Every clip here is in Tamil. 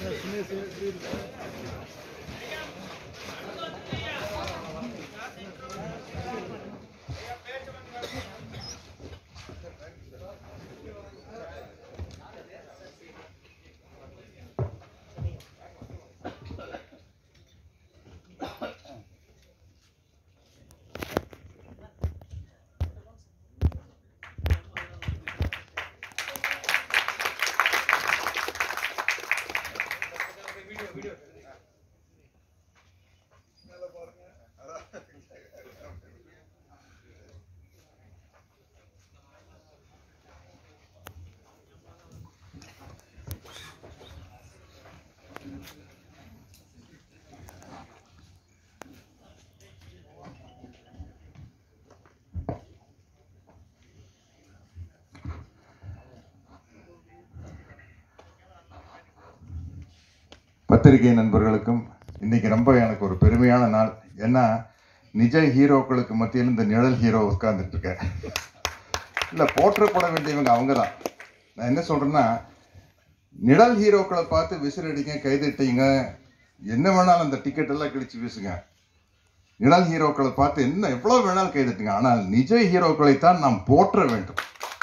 பத்திரிகை நண்பர்களுக்கும் இன்னைக்கு ரொம்ப எனக்கு ஒரு பெருமையான நாள் ஏன்னா நிஜ ஹீரோக்களுக்கு மத்தியில் இந்த நிழல் ஹீரோ உட்கார்ந்துட்டு இருக்கேன் இல்லை போற்றப்பட வேண்டியவங்க அவங்க தான் நான் என்ன சொல்றேன்னா நிழல் ஹீரோக்களை பார்த்து விசிறடிங்க கைதட்டிங்க என்ன வேணாலும் அந்த டிக்கெட் எல்லாம் கிழிச்சு வீசுங்க நிழல் ஹீரோக்களை பார்த்து என்ன எவ்வளவு வேணாலும் கைதட்டுங்க ஆனால் நிஜ ஹீரோக்களைத்தான் நாம் போற்ற வேண்டும்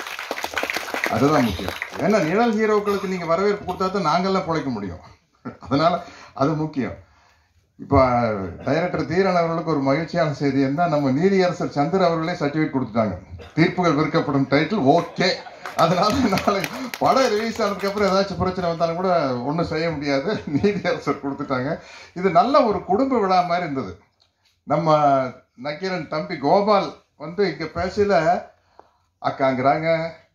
அதுதான் முக்கியம் ஏன்னா நிழல் ஹீரோக்களுக்கு நீங்க வரவேற்பு கொடுத்தா தான் நாங்கெல்லாம் பிழைக்க முடியும் அதனால அது முக்கியம் இப்போ டைரக்டர் தீரன் அவர்களுக்கு ஒரு மகிழ்ச்சியான செய்தி என்ன நம்ம நீதியரசர் சந்திர அவர்களே சர்டிஃபிகேட் கொடுத்துட்டாங்க தீர்ப்புகள் விற்கப்படும் டைட்டில் ஓகே அதனால நாளை படம் ரிலீஸ் ஆனதுக்கு அப்புறம் ஏதாச்சும் பிரச்சனை வந்தாலும் கூட ஒன்றும் செய்ய முடியாது நீதியரசர் கொடுத்துட்டாங்க இது நல்ல ஒரு குடும்ப விழா மாதிரி இருந்தது நம்ம நக்கீரன் தம்பி கோபால் வந்து இங்க பேசல அக்காங்கிறாங்க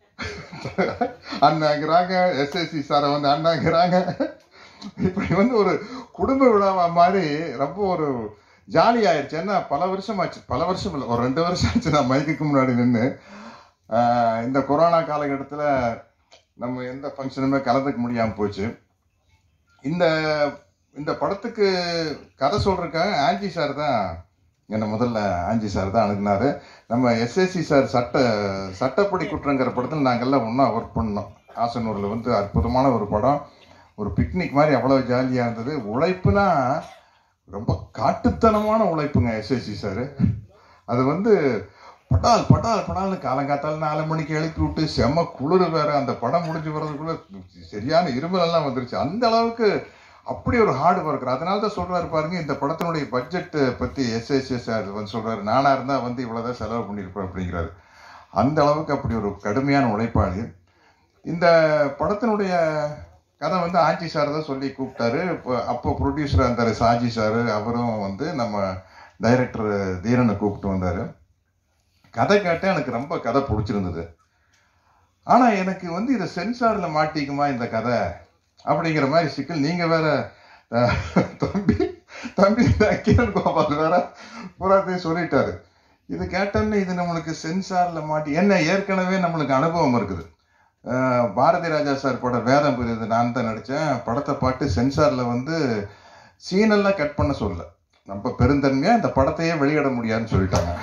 அண்ணாங்கிறாங்க எஸ்எஸ்சி சாரை வந்து அண்ணாங்கிறாங்க இப்படி வந்து ஒரு குடும்ப விழாவா மாதிரி ரொம்ப ஒரு ஜாலி ஆயிடுச்சு ஏன்னா பல வருஷம் ஆச்சு பல வருஷம் இல்லை ஒரு ரெண்டு வருஷம் ஆச்சு நான் மைக்குக்கு முன்னாடி நின்று இந்த கொரோனா காலகட்டத்தில் நம்ம எந்த ஃபங்க்ஷனுமே கலந்துக்க முடியாமல் போச்சு இந்த இந்த படத்துக்கு கதை சொல்றதுக்காக ஆஞ்சி சார் தான் என்னை முதல்ல ஆஞ்சி சார் தான் அணுகுனாரு நம்ம எஸ்எஸ்சி சார் சட்ட சட்டப்படி குற்றங்கிற படத்தில் நாங்கள்லாம் ஒன்றா ஒர்க் பண்ணோம் ஆசனூரில் வந்து அற்புதமான ஒரு படம் ஒரு பிக்னிக் மாதிரி அவ்வளோ ஜாலியாக இருந்தது உழைப்புனா ரொம்ப காட்டுத்தனமான உழைப்புங்க எஸ்எஸ்சி சார் அது வந்து படால் படால் படால்னு காலங்காத்தால நாலு மணிக்கு எழுப்பி விட்டு செம்ம குளிர் வேற அந்த படம் முடிஞ்சு வர்றதுக்குள்ள சரியான இருமல் எல்லாம் வந்துருச்சு அந்த அளவுக்கு அப்படி ஒரு ஹார்ட் ஒர்க்கர் அதனால தான் சொல்றாரு பாருங்க இந்த படத்தினுடைய பட்ஜெட் பத்தி எஸ்எஸ்எஸ் வந்து சொல்றாரு நானா இருந்தா வந்து இவ்வளவுதான் செலவு பண்ணியிருப்பேன் அப்படிங்கிறாரு அந்த அளவுக்கு அப்படி ஒரு கடுமையான உழைப்பாளி இந்த படத்தினுடைய கதை வந்து ஆஞ்சி சார் தான் சொல்லி கூப்பிட்டாரு இப்போ அப்போ ப்ரொடியூசராக இருந்தார் சாஜி சார் அவரும் வந்து நம்ம டைரக்டர் தீரனை கூப்பிட்டு வந்தார் கதை கேட்டேன் எனக்கு ரொம்ப கதை பிடிச்சிருந்தது ஆனால் எனக்கு வந்து இதை சென்சாரில் மாட்டிக்குமா இந்த கதை அப்படிங்கிற மாதிரி சிக்கல் நீங்கள் வேற அஹ், தம்பி தம்பி கிரண் கோபால் வேற பூராத்தையும் சொல்லிட்டாரு இது கேட்டோன்னே இது நம்மளுக்கு சென்சாரில் மாட்டி என்ன ஏற்கனவே நம்மளுக்கு அனுபவம் இருக்குது அஹ், பாரதி ராஜா சார் படம் வேதம் புரியுது நான் தான் நடித்தேன் படத்தை பாட்டு சென்சாரில் வந்து சீனெல்லாம் கட் பண்ண சொல்லல நம்ம பெருந்தன்மையாக இந்த படத்தையே வெளியிட முடியாதுன்னு சொல்லிட்டாங்க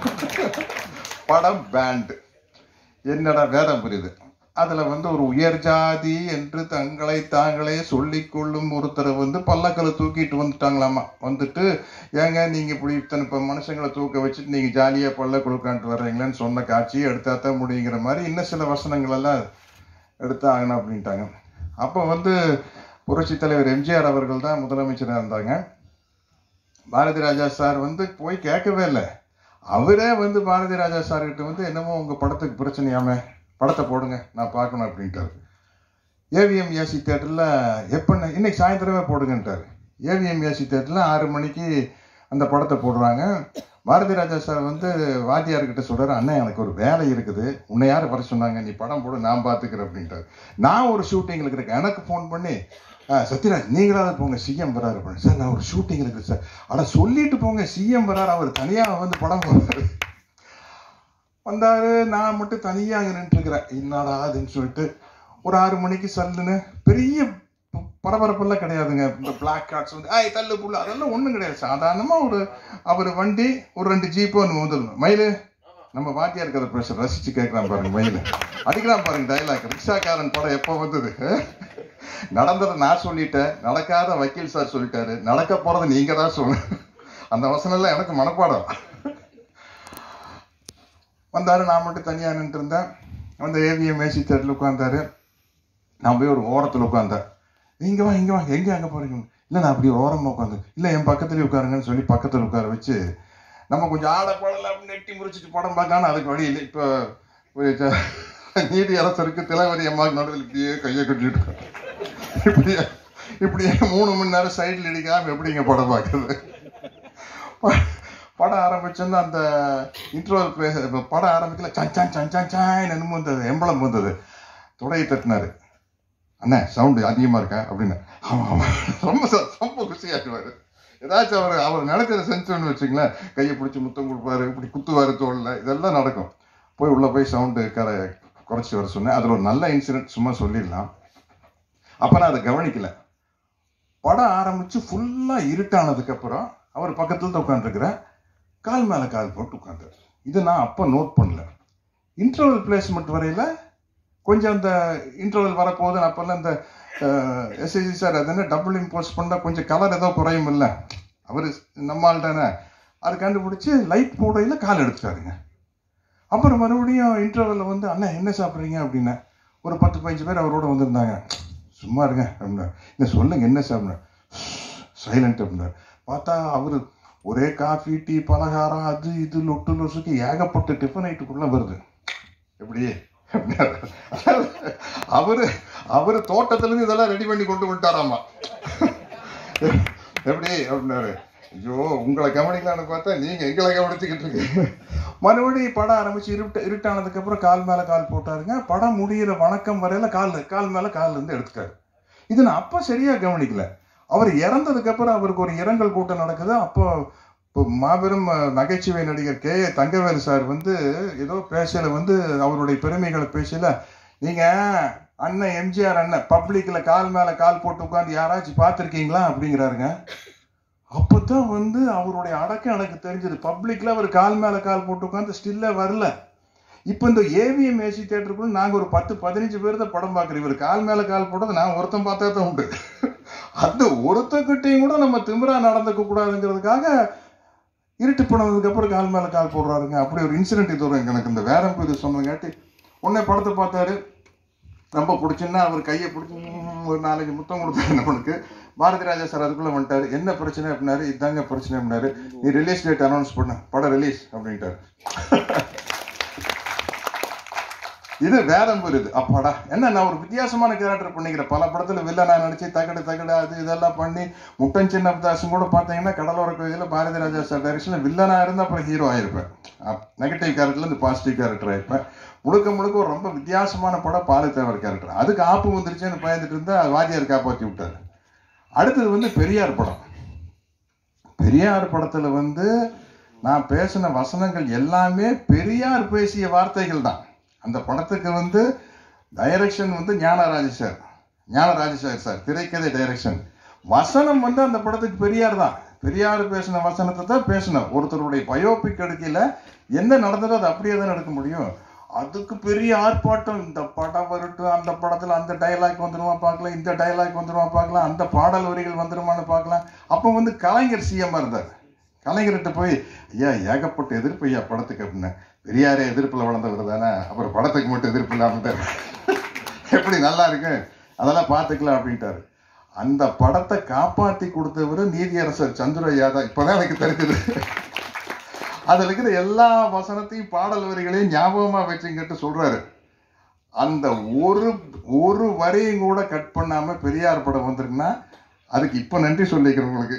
படம் பேண்ட் என்னடா வேதம் புரியுது அதுல வந்து ஒரு உயர் ஜாதி என்று தங்களை தாங்களே சொல்லிக் கொள்ளும் ஒருத்தரை வந்து பல்லக்களை தூக்கிட்டு வந்துட்டாங்களாமா வந்துட்டு ஏங்க நீங்க இப்படி இத்தனை இப்ப மனுஷங்களை தூக்க வச்சுட்டு நீங்க ஜாலியா பல்லக்குள் உட்காந்துட்டு வர்றீங்களேன்னு சொன்ன காட்சி எடுத்தாத்தான் முடியுங்கிற மாதிரி இன்னும் சில வசனங்கள் எல்லாம் எடுத்தாங்கன்னு அப்படின்ட்டாங்க அப்போ வந்து புரட்சி தலைவர் எம்ஜிஆர் அவர்கள் தான் முதலமைச்சராக இருந்தாங்க பாரதி ராஜா சார் வந்து போய் கேட்கவே இல்லை அவரே வந்து பாரதி ராஜா சார் கிட்ட வந்து என்னமோ உங்க படத்துக்கு பிரச்சனையாமே படத்தை போடுங்க நான் பார்க்கணும் அப்படின்ட்டாரு ஏவிஎம் ஏசி தேட்டரில் எப்போ இன்னைக்கு சாயந்தரமே போடுங்கன்ட்டாரு ஏவிஎம் ஏசி தேட்டரில் ஆறு மணிக்கு அந்த படத்தை போடுறாங்க பாரதி ராஜா சார் வந்து வாத்தியார்கிட்ட சொல்றாரு அண்ணன் எனக்கு ஒரு வேலை இருக்குது உன்னை யார் வர சொன்னாங்க நீ படம் போடு நான் பார்த்துக்கிறேன் அப்படின்ட்டாரு நான் ஒரு ஷூட்டிங்கில் இருக்கேன் எனக்கு ஃபோன் பண்ணி "ஆ, சத்யராஜ் நீங்களாவது போங்க சிஎம் வராரு அப்படின்னு சார் நான் ஒரு ஷூட்டிங் இருக்குது சார் ஆனால் சொல்லிட்டு போங்க சிஎம் வராரு அவர் தனியாக வந்து படம் போடுறாரு வந்தாரு நான் மட்டும் தனியாக அங்கே நின்றுருக்கிறேன் என்னடா அதுன்னு சொல்லிட்டு ஒரு ஆறு மணிக்கு சல்லுன்னு பெரிய ப- பரபரப்பெல்லாம் கிடையாதுங்க இந்த பிளாக் கார்ட்ஸ் வந்து ஐய் தள்ளு புள்ள அதெல்லாம் ஒன்றும் கிடையாது சாதாரணமாக ஒரு அவர் வண்டி ஒரு ரெண்டு ஜீப்பு ஒன்று வந்துடணும் மயிலு நம்ம வாத்தியார் கதை பேச ரசிச்சு கேட்கலாம் பாருங்க மயிலு அடிக்கலாம் பாருங்க டைலாக் ரிக்ஷாக்காரன் படம் எப்போ வந்தது நடந்ததை நான் சொல்லிட்டேன் நடக்காத வக்கீல் சார் சொல்லிட்டாரு நடக்க போறது நீங்க தான் சொல்லு அந்த வசனம் எல்லாம் எனக்கு மனப்பாடம் வந்தாரு நான் மட்டும் தனியா நின்று இருந்தேன் அந்த ஏவிஎம் மேசி தேட்டரில் உட்காந்தாரு நான் போய் ஒரு ஓரத்தில் உட்காந்தேன் இங்க வா இங்க வா எங்க அங்க போறீங்க இல்ல நான் அப்படி ஓரமா உட்காந்து இல்ல என் பக்கத்துலயே உட்காருங்கன்னு சொல்லி பக்கத்துல உட்கார வச்சு நம்ம கொஞ்சம் ஆட பாடல அப்படின்னு நெட்டி முறிச்சிட்டு படம் பார்க்காம அதுக்கு வழி இல்லை இப்போ ஒரு ச- நீதி அரசருக்கு திலவரி அம்மாவுக்கு நடுவில் இப்படியே கையை கட்டிட்டு இருக்காரு. இப்படியே இப்படியே மூணு மணி நேரம் சைடில் இடிக்காம எப்படிங்க படம் பார்க்குறது ப- படம் ஆரம்பிச்சோன்னா அந்த இன்ட்ரோல் பேச இப்ப படம் ஆரம்பிக்கல சன் சன் சன் சன் சான் என்னமோ வந்தது எம்பளம் வந்தது தொடையை தட்டினாரு அண்ணே சவுண்டு அதிகமா இருக்கா அப்படின்னு ஆமா ஆமா ரொம்ப ச- ரொம்ப குசியாடுவாரு ஏதாச்சும் அவர் அவர் நினைச்சதை செஞ்சோன்னு வச்சுங்களேன் கையை பிடிச்சி முத்தம் கொடுப்பாரு இப்படி குத்துவாரு தோல்ல இதெல்லாம் நடக்கும் போய் உள்ள போய் சவுண்டு கர குறைச்சி வர சொன்னேன் அதுல ஒரு நல்ல இன்சிடென்ட் சும்மா சொல்லிடலாம் அப்ப நான் அதை கவனிக்கல படம் ஆரம்பிச்சு ஃபுல்லா இருட்டானதுக்கு அப்புறம் அவர் பக்கத்துல தான் உட்காந்துருக்கிறேன் கால் மேல கால் போட்டு உட்காந்து இது நான் அப்ப நோட் பண்ணல இன்டர்வல் பிளேஸ்மெண்ட் வரையில கொஞ்சம் அந்த இன்டர்வல் வரப்போகுது நான் அப்பெல்லாம் இந்த எஸ்ஐசி சார் அது என்ன டபுள் இம்போஸ் பண்ணா கொஞ்சம் கலர் ஏதோ குறையும் இல்லை அவர் நம்ம ஆள் தானே அது கண்டுபிடிச்சு லைட் போடையில் கால் எடுத்துட்டாருங்க அப்புறம் மறுபடியும் இன்டர்வலில் வந்து அண்ணா என்ன சாப்பிட்றீங்க அப்படின்னா ஒரு பத்து பதினஞ்சு பேர் அவரோட வந்திருந்தாங்க சும்மா இருங்க அப்படின்னா இல்லை சொல்லுங்க என்ன சாப்பிட்றேன் சைலண்ட் அப்படின்னாரு பார்த்தா அவர் ஒரே காஃபி டீ பலகாரம் அது இது லொட்டு லொசுக்கு ஏகப்பட்ட டிஃபன் ஐட்டுக்குள்ள வருது எப்படி அப்படின்னாரு. அவரு அவரு தோட்டத்துல இருந்து இதெல்லாம் ரெடி பண்ணி கொண்டு வந்துட்டாராமா எப்படி அப்படின்னாரு ஐயோ உங்களை கவனிக்கலான்னு பார்த்தா நீங்க எங்களை கவனிச்சுக்கிட்டு இருக்கீங்க மறுபடியும் படம் ஆரம்பிச்சு இருட்டு இருட்டானதுக்கு அப்புறம் கால் மேல கால் போட்டாருங்க படம் முடியிற வணக்கம் வரையில கால் கால் மேல கால் இருந்து எடுத்துட்டாரு இது நான் அப்ப சரியா கவனிக்கல அவர் இறந்ததுக்கு அப்புறம் அவருக்கு ஒரு இரங்கல் கூட்டம் நடக்குது அப்போ இப்போ மாபெரும் அஹ், நகைச்சுவை நடிகர் கே ஏ தங்கவேலு சார் வந்து ஏதோ பேசல வந்து அவருடைய பெருமைகளை பேசல நீங்க அண்ணன் எம்ஜிஆர் அண்ணன் பப்ளிக்ல கால் மேல கால் போட்டு உட்காந்து யாராச்சும் பார்த்துருக்கீங்களா அப்படிங்கிறாருங்க அப்பதான் வந்து அவருடைய அடக்கம் எனக்கு தெரிஞ்சது பப்ளிக்ல அவர் கால் மேல கால் போட்டு உட்காந்து ஸ்டில்ல வரல இப்போ இந்த ஏவிஎம் ஏசி தேட்டருக்குள்ள நாங்க ஒரு பத்து பதினஞ்சு பேர் தான் படம் பார்க்குறோம் இவர் கால் மேல கால் போட்டது நான் ஒருத்தன் பார்த்தா தான் உண்டு அந்த ஒருத்தக்கிட்டையும் கூட நம்ம திமிரா நடந்துக்க கூடாதுங்கிறதுக்காக இருட்டு போனதுக்கு அப்புறம் கால் மேல கால் போடுறாருங்க அப்படி ஒரு இன்சிடென்ட் இது வரும் எனக்கு இந்த வேரம் இது சொன்னதுங்காட்டி உடனே படத்தை பார்த்தாரு ரொம்ப பிடிச்சுன்னா அவர் கையை பிடிச்சி ம், ஒரு நாலஞ்சு முத்தம் கொடுத்தாரு நம்மளுக்கு பாரதி ராஜா சார் அதுக்குள்ள வந்துட்டாரு என்ன பிரச்சனை அப்படின்னாரு இதாங்க பிரச்சனை அப்படின்னாரு நீ ரிலீஸ் டேட் அனௌன்ஸ் பண்ண படம் ரிலீஸ் அப்படின்ட்டாரு இது வேதம் புரியுது அப்பாடா என்ன நான் ஒரு வித்தியாசமான கேரக்டர் பண்ணிக்கிறேன் பல படத்துல வில்லனா நடிச்சு தகடு தகடு அது இதெல்லாம் பண்ணி முட்டன் சின்ன தாசும் கூட பார்த்தீங்கன்னா கடலோர கோயிலில் பாரதி ராஜா சார் டைரக்ஷன்ல வில்லனா இருந்தா அப்புறம் ஹீரோ ஆயிருப்பேன் நெகட்டிவ் கேரக்டர்ல இந்த பாசிட்டிவ் கேரக்டர் ஆயிருப்பேன் முழுக்க முழுக்க ஒரு ரொம்ப வித்தியாசமான படம் பாலத்தேவர் கேரக்டர் அதுக்கு ஆப்பு வந்துருச்சுன்னு பயந்துட்டு இருந்தா வாத்தியார் காப்பாத்தி விட்டாரு அடுத்தது வந்து பெரியார் படம் பெரியார் படத்துல வந்து நான் பேசின வசனங்கள் எல்லாமே பெரியார் பேசிய வார்த்தைகள் தான் அந்த படத்துக்கு வந்து டைரக்ஷன் வந்து Gnanaraja sir Gnanaraja sir sir திரைக்கதை டைரக்ஷன் வசனம் வந்து அந்த படத்துக்கு பெரியார் தான் பெரியார் பேசின வசனத்தை தான் பேசணும் ஒருத்தருடைய பயோபிக் எடுக்கல என்ன நடந்ததோ அது அப்படியே தான் எடுக்க முடியும் அதுக்கு பெரிய ஆர்ப்பாட்டம் இந்த படம் வரட்டும் அந்த படத்துல அந்த டயலாக் வந்துருமா பார்க்கலாம் இந்த டயலாக் வந்துருமா பார்க்கலாம் அந்த பாடல் வரிகள் வந்துருமான்னு பார்க்கலாம் அப்போ வந்து கலைஞர் சிஎம் இருந்தார் கலைஞர்கிட்ட போய் ஐயா ஏகப்பட்ட எதிர்ப்பு ஐயா படத்துக்கு அப்படின்னு பெரியாரே எதிர்ப்புல வளர்ந்தவர் தானே அப்புறம் படத்துக்கு மட்டும் எதிர்ப்பு இல்லாமட்டார் எப்படி நல்லா இருக்கு அதெல்லாம் பார்த்துக்கலாம் அப்படின்ட்டாரு அந்த படத்தை காப்பாத்தி கொடுத்தவர் நீதியரசர் சந்துரு ஐயா தான் இப்பதான் எனக்கு தெரிஞ்சது அதுல இருக்கிற எல்லா வசனத்தையும் பாடல் வரிகளையும் ஞாபகமா வச்சுங்கிட்டு சொல்றாரு அந்த ஒரு ஒரு வரியும் கூட கட் பண்ணாம பெரியார் படம் வந்திருக்குன்னா அதுக்கு இப்ப நன்றி சொல்லிக்கிறேன் உங்களுக்கு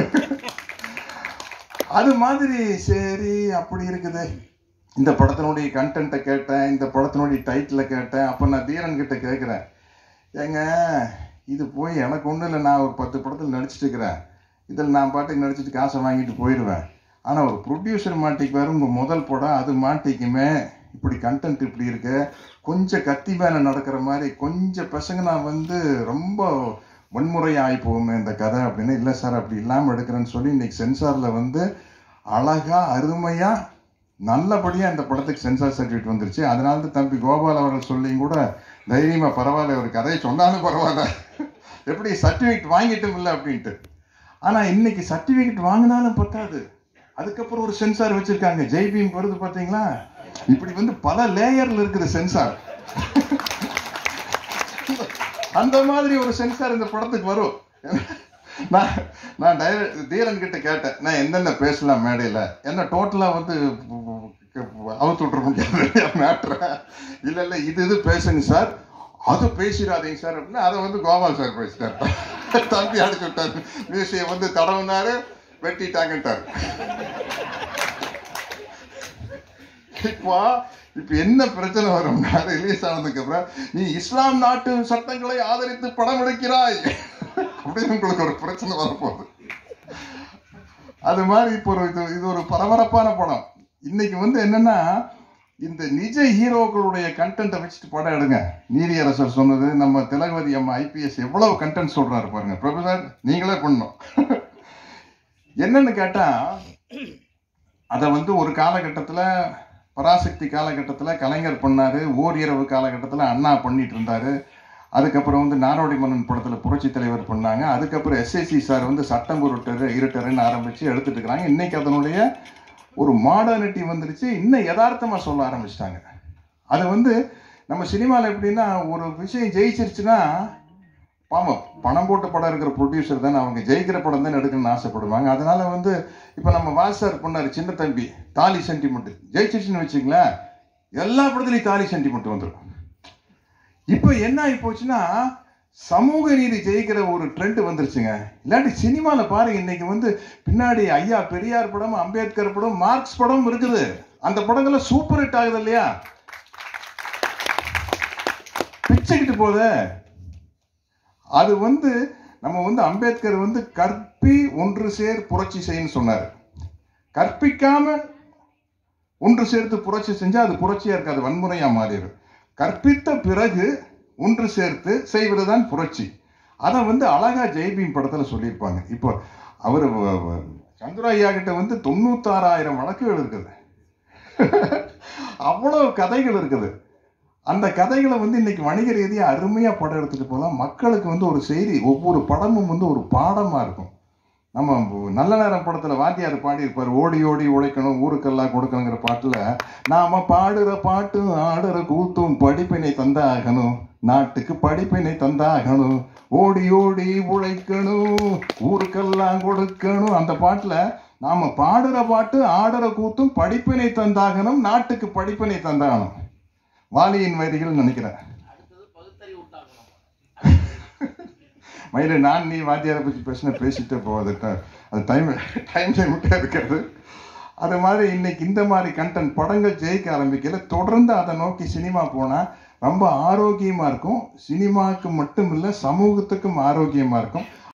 அது மாதிரி சரி அப்படி இருக்குது இந்த படத்தினுடைய கண்டென்ட்டை கேட்டேன் இந்த படத்தினுடைய டைட்டிலை கேட்டேன் அப்போ நான் தீரன் கிட்ட கேட்குறேன் ஏங்க இது போய் எனக்கு ஒன்றும் இல்லை நான் ஒரு பத்து படத்தில் நடிச்சிட்டு இருக்கிறேன் இதில் நான் பாட்டுக்கு நடிச்சிட்டு காசை வாங்கிட்டு போயிடுவேன் ஆனால் ஒரு ப்ரொடியூசர் மாட்டிக்குவார் உங்கள் முதல் படம் அது மாட்டிக்குமே இப்படி கண்டென்ட் இப்படி இருக்கு கொஞ்சம் கத்தி மேலே நடக்கிற மாதிரி கொஞ்சம் பசங்க நான் வந்து ரொம்ப வன்முறையாகி போகுமே இந்த கதை அப்படின்னு இல்லை சார் அப்படி இல்லாமல் எடுக்கிறேன்னு சொல்லி இன்னைக்கு சென்சாரில் வந்து அழகா அருமையா நல்லபடியா இந்த படத்துக்கு சென்சார் சர்டிஃபிகேட் வந்துருச்சு அதனால தான் தம்பி கோபால் அவர்கள் சொல்லியும் கூட தைரியமா பரவாயில்ல ஒரு கதையை சொன்னாலும் பரவாயில்ல எப்படி சர்டிஃபிகேட் வாங்கிட்டும் இல்லை அப்படின்ட்டு ஆனா இன்னைக்கு சர்டிஃபிகேட் வாங்கினாலும் பத்தாது அதுக்கப்புறம் ஒரு சென்சார் வச்சிருக்காங்க ஜெய்பீம் வருது பாத்தீங்களா இப்படி வந்து பல லேயர்ல இருக்குது சென்சார் அந்த மாதிரி ஒரு சென்சார் இந்த படத்துக்கு வரும் நான் நான் டைரக்ட் தீரன் கிட்ட கேட்டேன் நான் என்னென்ன பேசலாம் மேடையில என்ன டோட்டலா வந்து அவுத்து விட்டுற முடியாது மேட்ரு இல்ல இல்ல இது இது பேசுங்க சார் அது பேசிடாதீங்க சார் அப்படின்னா அதை வந்து கோபால் சார் பேசிட்டார் தம்பி அடிச்சு விட்டாரு மியூசியம் வந்து தடவுனாரு வெட்டிட்டாங்கட்டாரு இப்போ இப்ப என்ன பிரச்சனை வரும்னா ரிலீஸ் ஆனதுக்கு அப்புறம் நீ இஸ்லாம் நாட்டு சட்டங்களை ஆதரித்து படம் எடுக்கிறாய் அப்படின்னு உங்களுக்கு ஒரு பிரச்சனை வரப்போகுது அது மாதிரி இப்போ ஒரு இது இது ஒரு பரபரப்பான படம் இன்னைக்கு வந்து என்னன்னா இந்த நிஜ ஹீரோக்களுடைய கண்டென்ட்டை வச்சுட்டு படம் எடுங்க நீதியரசர் சொன்னது நம்ம திலகவதி அம்மா ஐபிஎஸ் எவ்வளவு கண்டென்ட் சொல்றாரு பாருங்க ப்ரொஃபசர் நீங்களே பண்ணணும் என்னன்னு கேட்டா அதை வந்து ஒரு காலகட்டத்தில் பராசக்தி காலகட்டத்தில் கலைஞர் பண்ணாரு ஓர் இரவு காலகட்டத்தில் அண்ணா பண்ணிட்டு இருந்தாரு அதுக்கப்புறம் வந்து நாரோடி மன்னன் படத்தில் புரட்சி தலைவர் பண்ணாங்க அதுக்கப்புறம் எஸ்எஸ்சி சார் வந்து சட்டம் பொருட்டரு இருட்டருன்னு ஆரம்பிச்சு எடுத்துட்டு இருக்கிறாங்க இன்னைக்கு அதனுடைய ஒரு மாடர்னிட்டி வந்துருச்சு இன்னும் யதார்த்தமா சொல்ல ஆரம்பிச்சிட்டாங்க அது வந்து நம்ம சினிமாவில் எப்படின்னா ஒரு விஷயம் ஜெயிச்சிருச்சுன்னா பாவம் பணம் போட்டு படம் இருக்கிற ப்ரொடியூசர் தானே அவங்க ஜெயிக்கிற படம் தானே எடுக்கணும்னு ஆசைப்படுவாங்க அதனால வந்து இப்போ நம்ம வாசார் பண்ணார் சின்ன தம்பி தாலி சென்டிமெண்ட் ஜெயிச்சிருச்சுன்னு வச்சுங்களேன் எல்லா படத்துலையும் தாலி சென்டிமெண்ட் வந்துடும் இப்போ என்ன ஆகி போச்சுன்னா சமூக நீதி ஜெயிக்கிற ஒரு ட்ரெண்ட் வந்துருச்சுங்க இல்லாட்டி சினிமாவில் பாருங்க இன்னைக்கு வந்து பின்னாடி ஐயா பெரியார் படம் அம்பேத்கர் படம் மார்க்ஸ் படம் இருக்குது அந்த படங்கள்ல சூப்பர் ஹிட் ஆகுது இல்லையா பிச்சுக்கிட்டு போதே அது வந்து நம்ம வந்து அம்பேத்கர் வந்து கற்பி ஒன்று சேர் புரட்சி செய்யன்னு சொன்னார் கற்பிக்காம ஒன்று சேர்த்து புரட்சி செஞ்சா அது புரட்சியா இருக்காது வன்முறையா மாறிடும் கற்பித்த பிறகு ஒன்று சேர்த்து செய்வதுதான் புரட்சி அதை வந்து அழகா ஜெய்பீம் படத்துல சொல்லியிருப்பாங்க இப்போ அவர் சந்திர ஐயா கிட்ட வந்து தொண்ணூத்தாறாயிரம் வழக்குகள் இருக்குது அவ்வளவு கதைகள் இருக்குது அந்த கதைகளை வந்து இன்னைக்கு வணிக ரீதியாக அருமையா படம் எடுத்துட்டு போகலாம் மக்களுக்கு வந்து ஒரு செய்தி ஒவ்வொரு படமும் வந்து ஒரு பாடமா இருக்கும் நம்ம நல்ல நேரம் படத்துல வாத்தியார் பாடியிருப்பார் ஓடி ஓடி உழைக்கணும் ஊருக்கெல்லாம் கொடுக்கணுங்கிற பாட்டுல நாம பாடுற பாட்டும் ஆடுற கூத்தும் படிப்பினை தந்தாகணும் நாட்டுக்கு படிப்பினை தந்தாகணும் ஓடி ஓடி உழைக்கணும் ஊருக்கெல்லாம் கொடுக்கணும் அந்த பாட்டுல நாம பாடுற பாட்டு ஆடுற கூத்தும் படிப்பினை தந்தாகணும் நாட்டுக்கு படிப்பினை தந்தாகணும் வாலியின் வரிகள் நினைக்கிறேன் அடுத்தது பகுத்தறிவு உண்டாக்கணும் மயில நான் நீ வாத்தியாரை பற்றி பேசின பேசிட்டே போகுது ட- அது டைம் டைம் லிமிட்டாக இருக்காது அது மாதிரி இன்னைக்கு இந்த மாதிரி கண்டென்ட் படங்கள் ஜெயிக்க ஆரம்பிக்கல தொடர்ந்து அதை நோக்கி சினிமா போனால் ரொம்ப ஆரோக்கியமாக இருக்கும் சினிமாவுக்கு மட்டும் இல்லை சமூகத்துக்கும் ஆரோக்கியமாக இருக்கும்